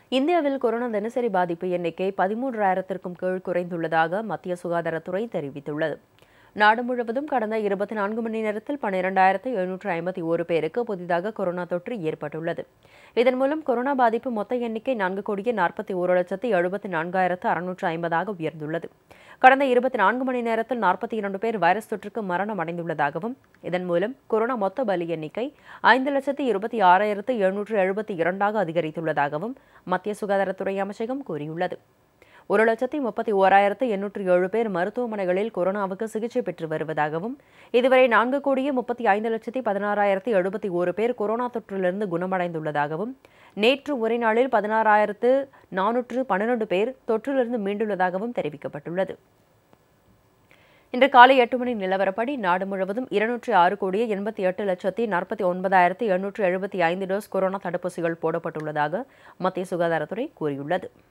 இந்தியாவில் கொரோனா தினசரி பாதிப்பு எண்ணிக்கை பதிமூன்றாயிரத்திற்கும் கீழ் குறைந்துள்ளதாக மத்திய சுகாதாரத்துறை தெரிவித்துள்ளது நாடு முழுவதும் கடந்த இருபத்தி நான்கு மணி நேரத்தில் பன்னிரெண்டாயிரத்து எழுநூற்று ஐம்பத்தி ஒரு பேருக்கு புதிதாக கொரோனா தொற்று ஏற்பட்டுள்ளது இதன் மூலம் கொரோனா பாதிப்பு மொத்த எண்ணிக்கை நான்கு கோடியே நாற்பத்தி ஒரு லட்சத்து எழுபத்தி நான்காயிரத்து அறுநூற்று ஐம்பதாக உயர்ந்துள்ளது கடந்த இருபத்தி நான்கு மணி நேரத்தில் நாற்பத்தி இரண்டு பேர் வைரஸ் தொற்றுக்கு மரணம் அடைந்துள்ளதாகவும் இதன் மூலம் கொரோனா மொத்த பலி எண்ணிக்கை ஐந்து லட்சத்து இருபத்தி ஆறாயிரத்து எழுநூற்று எழுபத்தி இரண்டாக அதிகரித்துள்ளதாகவும் மத்திய சுகாதாரத்துறை அமைச்சகம் கூறியுள்ளது ஒரு லட்சத்தி முப்பத்தி ஓராயிரத்து எண்ணூற்று ஏழு பேர் மருத்துவமனைகளில் கொரோனாவுக்கு சிகிச்சை பெற்று வருவதாகவும் இதுவரை நான்கு கோடியே முப்பத்தி ஐந்து லட்சத்தி பதினாறாயிரத்து எழுபத்தி ஒரு பேர் கொரோனா தொற்றிலிருந்து குணமடைந்துள்ளதாகவும் நேற்று ஒரே நாளில் பதினாறாயிரத்து நானூற்று பன்னிரண்டு பேர் தொற்றிலிருந்து மீண்டுள்ளதாகவும் தெரிவிக்கப்பட்டுள்ளது இன்று காலை எட்டு மணி நிலவரப்படி நாடு முழுவதும் இருநூற்றி ஆறு கோடியே எண்பத்தி எட்டு லட்சத்தி நாற்பத்தி ஒன்பதாயிரத்து எண்ணூற்று எழுபத்தி ஐந்து டோஸ் கொரோனா தடுப்பூசிகள் போடப்பட்டுள்ளதாக மத்திய சுகாதாரத்துறை கூறியுள்ளது